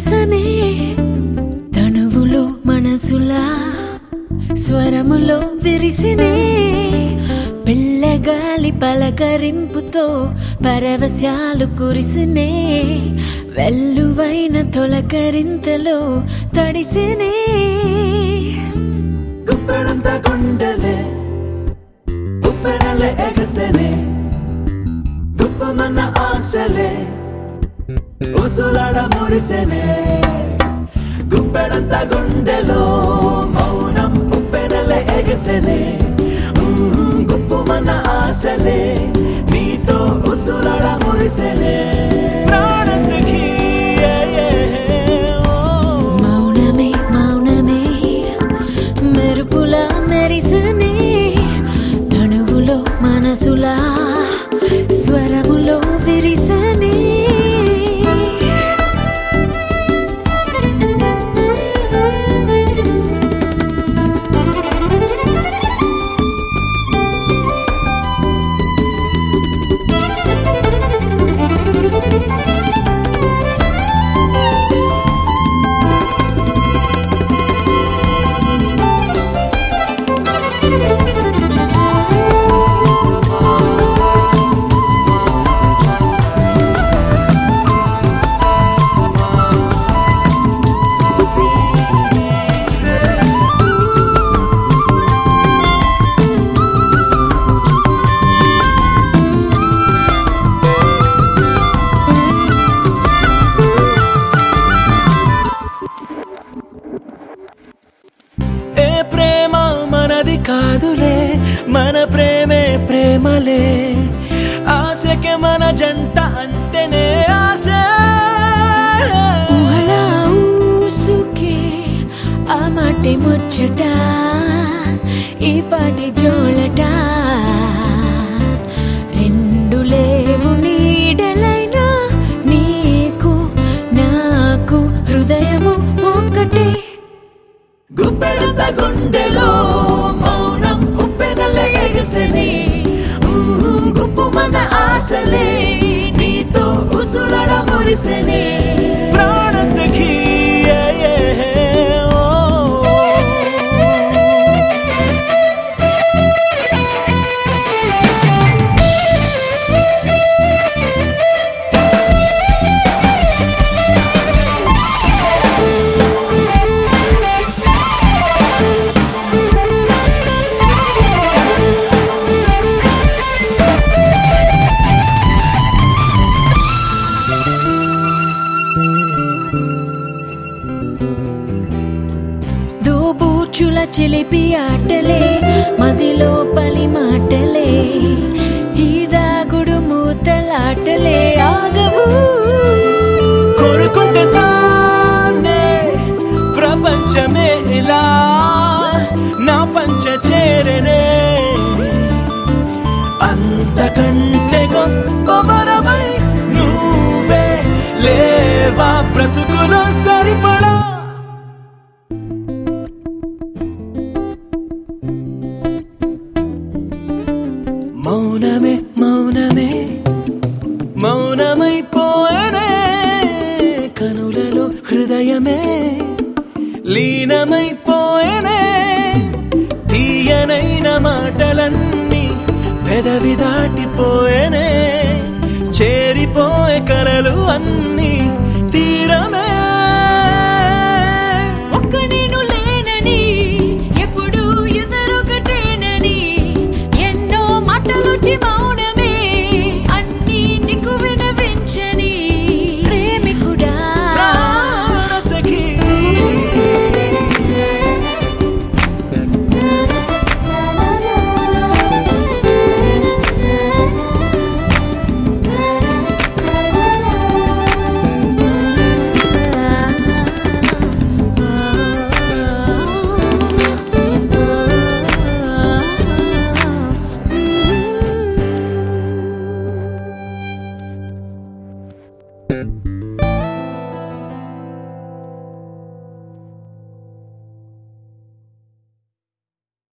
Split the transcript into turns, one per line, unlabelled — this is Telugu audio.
శ్వాసనే తనువులో మనసులా స్వరములో విరిసినే పిల్లగాలి పలకరింపుతో పరవశాలు కురిసినే వెల్లువైన తొలకరింతలో తడిసినే
గుప్పెడంత గుండెలే ఉప్పెనలే ఎగసెనే గుప్పమన్న ఆశలే ఉసులాడ మురిసెనే గుప్పెడంత గుండెలో మౌనం ఉప్పెనలే ఎగసెనే మ్మ్, గుప్పుమన్న ఆశలే నీతో ఉసులాడ మురిసెనే ప్రాణసఖీ, ఏ, ఏ, ఓ.
మౌనమే మౌనమే మెరుపులా మెరిసనే తనువులో మనసులా స్వరములో విరిసనే
ఏ ప్రేమ మనది కాదులే మన ప్రేమే ప్రేమలే ఆశకే మన జంట అంటేనే ఆశ
ఊహలా ఊసుకే ఆ మాటి ముచ్చట ఈ పాటి జోలట రెండు లేవు నీడలైనా నీకు నాకు హృదయము ఒక్కటే
గుప్పెడంత గుండెలో మౌనం ఉప్పెనలే ఎగసని గుప్పు మన ఆశలే నీతో ఉసులడ మురిసెనే ప్రాణసఖీ ఏ, ఏ, ఓ.
దోబూచుల చిలిపి ఆటలే మదిలో పలి మాటలే ఈ దాగుడు మూతలాటలే ఆగవు
కోరుకుంటే తానే ప్రపంచమే ఇలా నా పంచ చేరనే అంతకంటే గొప్ప వరమై నువ్వే లేవా బ్రతుకులో సరిపడా మౌనమే మౌనమే మౌనమైపోయనే కనులలో హృదయమే లీనమైపోయనే తీయనైన మాటలన్నీ పెదవి దాటిపోయనే చేరిపోయే కలలు అన్నీ